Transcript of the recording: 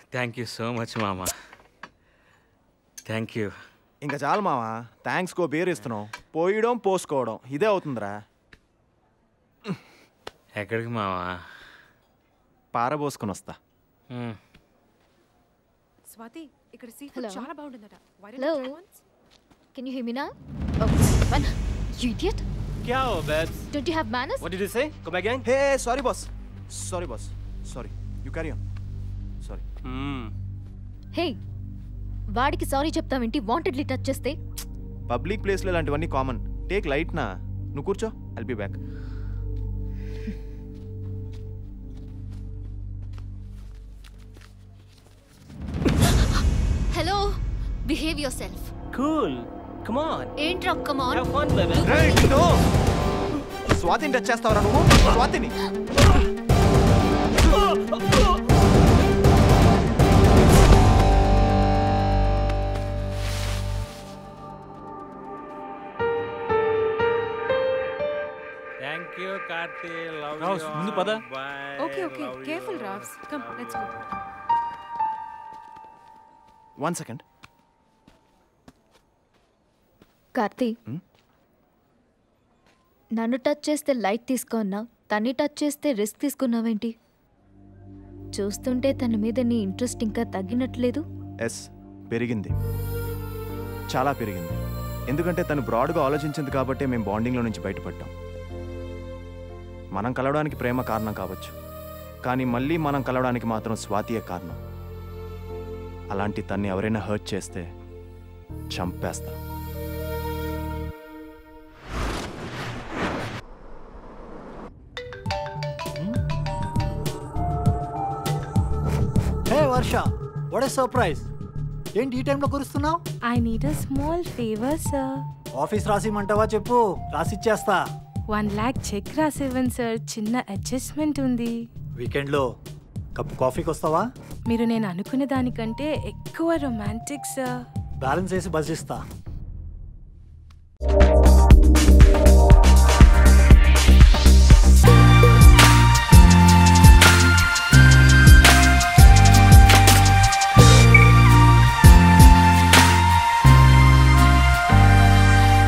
Thank you so much మామ thank you ఇంకా చాలు మావా థ్యాంక్స్ కో బేర్ ఇస్తున్నాం పోయడం పోసుకోవడం ఇదే అవుతుందిరా ఎక్కడికి మావా పారబోసుకొని వస్తా మ్మ్. స్వాతి ఇక్కడ సీ Hello. ఫుడ్ చాలా బాగుంటుందట Why don't Hello. you try once? Can you hear me now? Oh, man. You idiot. क्या हो babes? Don't you have manners? What did you say? Come again? Hey sorry boss sorry boss sorry you carry on sorry Hmm. Hey. వాడికి sorry చెప్తావేంటి wantedly touch చేస్తే public ప్లేస్లో ఇలాంటివన్నీ common take light నా నువ్వు కూర్చో I'll be back hello behave yourself Cool. Come on. ఏంట్రా come on Have fun, baby. స్వాతిని టచ్ చేస్తావరా నువ్వు స్వాతిని thank you Karthi love Ravs, ముందు పద. Okay, okay. Careful, Ravs. Come, let's go. One second Karthi Hmm? నన్ను టచ్ చేస్తే లైట్ తీసుకున్నావు తన్ని టచ్ చేస్తే రిస్క్ తీసుకున్నావేంటి చూస్తుంటే తన మీద నీ ఇంట్రెస్ట్ ఇంకా తగ్గినట్లేదు ఎస్ పెరిగింది చాలా పెరిగింది ఎందుకంటే తను బ్రాడ్గా ఆలోచించింది కాబట్టే మేము బాండింగ్లో నుంచి బయటపడ్డాం మనం కలవడానికి ప్రేమ కారణం కావచ్చు కానీ మళ్ళీ మనం కలవడానికి మాత్రం స్వాతియే కారణం అలాంటి తన్ని ఎవరైనా హర్ట్ చేస్తే చంపేస్తా హే వర్ష వాట్ ఎ సర్ప్రైజ్ ఏంటి ఈ టైంలో కురుస్తున్నావు I need a small favor, sir. Office రాసిమంటావా చెప్పు రాసిచ్చేస్తా వన్ ల్యాక్ చెక్ రాసివ్వండి సార్ చిన్న అడ్జస్ట్మెంట్ ఉంది వీకెండ్లో కప్ కాఫీకి వస్తావా మీరు నేను అనుకునే దానికంటే ఎక్కువ రొమాంటిక్ సార్ బ్యాలెన్స్ వేసి బస్ ఇస్తా